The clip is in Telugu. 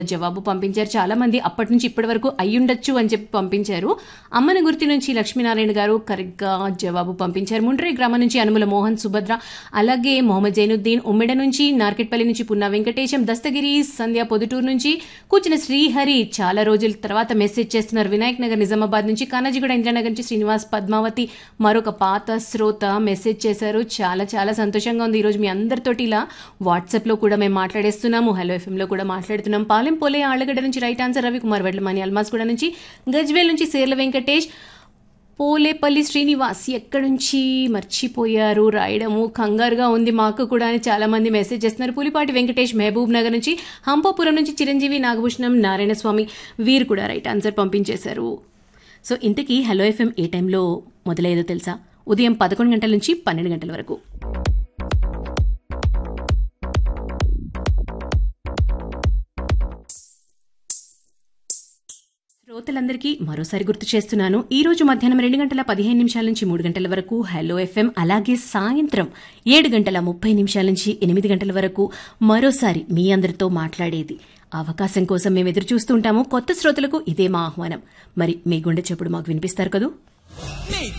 జవాబు పంపించారు చాలా మంది అప్పటి నుంచి ఇప్పటి వరకు అయ్యుండొచ్చు అని చెప్పి పంపించారు అమ్మని గుర్తి నుంచి లక్ష్మీనారాయణ గారు కరెక్ట్గా జవాబు పంపించారు ముండ్రే గ్రామం నుంచి అనుముల మోహన్ సుభద్ర అలాగే మొహమ్మద్ జైనుద్దీన్ ఉమ్మెడ నుంచి నార్కెట్పల్లి నుంచి పున్నా వెంకటేశం దస్తగిరి సంధ్య పొదుటూరు నుంచి కూర్చున్న శ్రీహరి చాలా రోజుల తర్వాత మెసేజ్ చేస్తున్నారు వినాయక్ నగర్ నిజామాబాద్ నుంచి కానాజీగూడ ఇంద్రానగర్ నుంచి శ్రీనివాస్ పద్మావతి మరొక పాత శ్రోత మెసేజ్ చేశారు చాలా చాలా సంతోషంగా ఉంది ఈరోజు మీ అందరితోటి ఇలా వాట్సాప్లో కూడా మేము మాట్లాడేస్తున్నాము హలో ఎఫ్ఎంలో కూడా మాట్లాడుతున్నాం పాలెం పోలే ఆళ్ళగడ్డ నుంచి రైట్ ఆన్సర్ రవికుమార్ వెడ్లమని అల్మాస్ కూడా నుంచి గజ్వేల్ నుంచి సేర్ల వెంకటేష్ పోలేపల్లి శ్రీనివాస్ ఎక్కడి నుంచి మర్చిపోయారు రాయడము కంగారుగా ఉంది మాకు కూడా అని చాలా మంది మెసేజ్ చేస్తున్నారు పులిపాటి వెంకటేష్ మహబూబ్ నగర్ నుంచి హంపాపురం నుంచి చిరంజీవి నాగభూషణం నారాయణ స్వామి వీరు కూడా రైట్ ఆన్సర్ పంపించేశారు సో ఇంతకీ హలో ఎఫ్ఎం ఏ టైంలో మొదలయ్యేదో తెలుసా ఉదయం పదకొండు గంటల నుంచి పన్నెండు గంటల వరకు శ్రోతలందరికీ మరోసారి గుర్తు చేస్తున్నాను ఈ రోజు మధ్యాహ్నం రెండు గంటల పదిహేను నిమిషాల నుంచి మూడు గంటల వరకు హలో ఎఫ్ఎం అలాగే సాయంత్రం ఏడు గంటల ముప్పై నిమిషాల నుంచి ఎనిమిది గంటల వరకు మరోసారి మీ అందరితో మాట్లాడేది అవకాశం కోసం మేము ఎదురు చూస్తూ ఉంటాము కొత్త శ్రోతలకు ఇదే మా ఆహ్వానం మరి మీ గుండె చెప్పుడు మాకు వినిపిస్తారు కదూ నీ